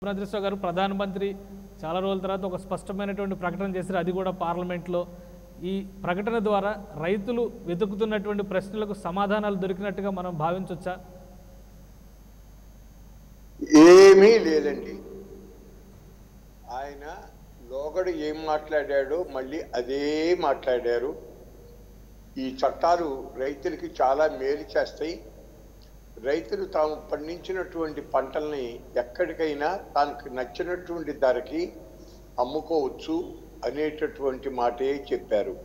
పునదృశ్వ గారు ప్రధానమంత్రి చాలా రోజుల తర్వాత ఒక స్పష్టమైనటువంటి ప్రకటన చేశారు అది కూడా పార్లమెంట్లో ఈ ప్రకటన ద్వారా రైతులు వెతుకుతున్నటువంటి ప్రశ్నలకు సమాధానాలు దొరికినట్టుగా మనం భావించవచ్చా ఏమీ లేదండి ఆయన లోగడు ఏం మాట్లాడాడో మళ్ళీ అదే మాట్లాడారు ఈ చట్టాలు రైతులకి చాలా మేలు చేస్తాయి రైతులు తాము పండించినటువంటి పంటల్ని ఎక్కడికైనా తనకు నచ్చినటువంటి ధరకి అమ్ముకోవచ్చు అనేటటువంటి మాటే చెప్పారు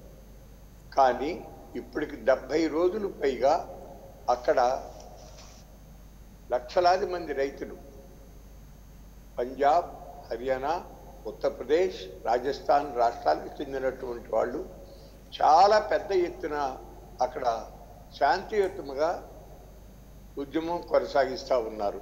కానీ ఇప్పటికి డెబ్భై రోజులు పైగా అక్కడ లక్షలాది మంది రైతులు పంజాబ్ హర్యానా ఉత్తరప్రదేశ్ రాజస్థాన్ రాష్ట్రాలకు చెందినటువంటి వాళ్ళు చాలా పెద్ద ఎత్తున అక్కడ శాంతియుతముగా ఉద్యమం కొనసాగిస్తూ ఉన్నారు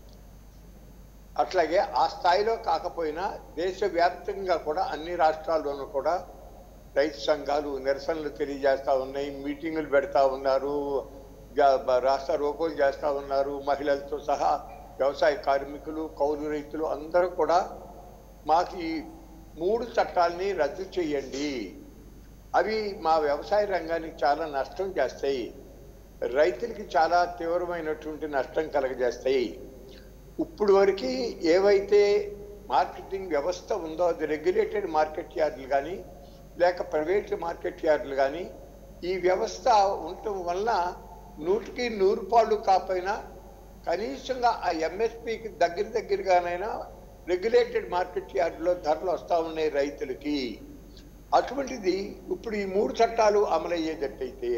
అట్లాగే ఆ స్థాయిలో కాకపోయినా దేశవ్యాప్తంగా కూడా అన్ని రాష్ట్రాల్లోనూ కూడా రైతు సంఘాలు నిరసనలు తెలియజేస్తా ఉన్నాయి మీటింగులు పెడతా ఉన్నారు జా- బ- రాష్ట్ర రోకోలు చేస్తా ఉన్నారు మహిళలతో సహా వ్యవసాయ కార్మికులు కౌలు రైతులు అందరూ కూడా మాకు ఈ మూడు చట్టాలని రద్దు చేయండి అవి మా వ్యవసాయ రంగానికి చాలా నష్టం చేస్తాయి రైతులకి చాలా తీవ్రమైనటువంటి నష్టం కలగజేస్తాయి ఇప్పుడు వరకు ఏవైతే మార్కెటింగ్ వ్యవస్థ ఉందో అది రెగ్యులేటెడ్ మార్కెట్ యార్డులు కానీ లేక ప్రైవేట్ మార్కెట్ యార్డులు కానీ ఈ వ్యవస్థ ఉండటం వల్ల నూటికి నూరు పాళ్ళు కాకపోయినా కనీసంగా ఆ ఎంఎస్పికి దగ్గర దగ్గరగానైనా రెగ్యులేటెడ్ మార్కెట్ యార్డులో ధరలు వస్తూ ఉన్నాయి రైతులకి అటువంటిది ఇప్పుడు ఈ మూడు చట్టాలు అమలయ్యేటట్టయితే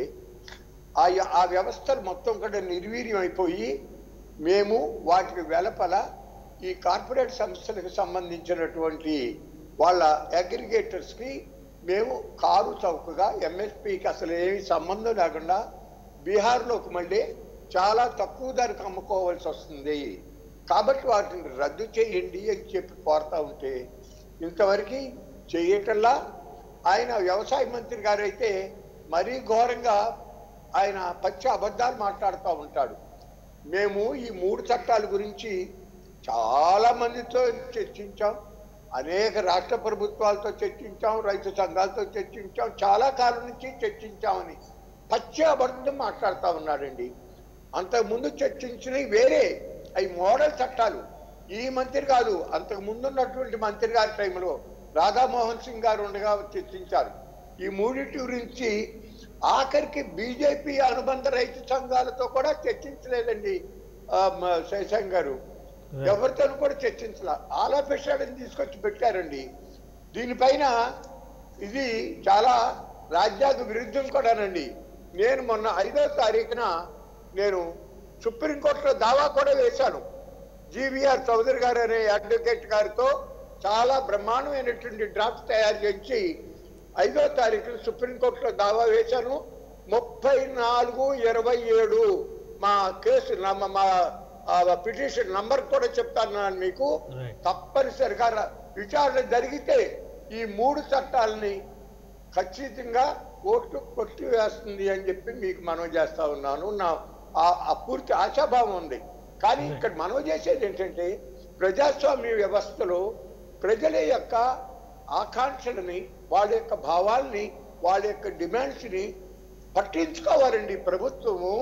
ఆ ఆ వ్యవస్థలు మొత్తం కూడా నిర్వీర్యం అయిపోయి మేము వాటికి వెలపల ఈ కార్పొరేట్ సంస్థలకు సంబంధించినటువంటి వాళ్ళ అగ్రిగేటర్స్కి మేము కారు చౌకగా ఎంఎస్పికి అసలు ఏమి సంబంధం లేకుండా బీహార్లోకి మళ్ళీ చాలా తక్కువ ధరకు అమ్ముకోవాల్సి వస్తుంది కాబట్టి వాటిని రద్దు చేయండి అని చెప్పి కోరుతా ఉంటే ఇంతవరకు చేయటల్లా ఆయన వ్యవసాయ మంత్రి గారైతే మరీ ఘోరంగా ఆయన పచ్చి అబద్ధాలు మాట్లాడుతూ ఉంటాడు మేము ఈ మూడు చట్టాల గురించి చాలా మందితో చర్చించాం అనేక రాష్ట్ర ప్రభుత్వాలతో చర్చించాం రైతు సంఘాలతో చర్చించాం చాలా కాలం నుంచి చర్చించామని పచ్చి అబద్ధం మాట్లాడుతూ ఉన్నాడండి అంతకుముందు చర్చించినవి వేరే అవి మోడల్ చట్టాలు ఈ మంత్రి కాదు అంతకు ముందు ఉన్నటువంటి మంత్రి గారి టైంలో రాధామోహన్ సింగ్ గారు ఉండగా చర్చించారు ఈ మూడింటి గురించి ఆఖరికి బీజేపీ అనుబంధ రైతు సంఘాలతో కూడా చర్చించలేదండి ఆ, మ- శశాంక్ గారు ఎవరితో కూడా చర్చించాల ఆల్ ఆఫ్ అని తీసుకొచ్చి పెట్టారండి దీనిపైన ఇది చాలా రాజ్యాంగ విరుద్ధం కూడానండి నేను మొన్న ఐదో తారీఖున నేను సుప్రీంకోర్టులో దావా కూడా వేశాను జీవీఆర్ చౌదరి గారు అనే అడ్వకేట్ గారితో చాలా బ్రహ్మాండమైనటువంటి డ్రాఫ్ట్ తయారు చేసి ఐదో తారీఖున సుప్రీంకోర్టులో దావా వేశాను ముప్పై నాలుగు ఇరవై ఏడు మా కేసు నమ్మ- మా ఆ, పిటిషన్ నంబర్ కూడా చెప్తాను నేను మీకు Right. తప్పనిసరిగా ర- విచారణ జరిగితే ఈ మూడు చట్టాలని ఖచ్చితంగా కోర్టు కొట్టివేస్తుంది అని చెప్పి మీకు మనవి చేస్తా ఉన్నాను నా ఆ- ఆ పూర్తి ఆశాభావం ఉంది కానీ ఇక్కడ మనవి చేసేది ఏంటంటే ప్రజాస్వామ్య వ్యవస్థలో ప్రజల యొక్క ఆకాంక్షలని వాళ్ళ యొక్క భావాల్ని వాళ్ళ యొక్క డిమాండ్స్ని పట్టించుకోవాలండి ప్రభుత్వము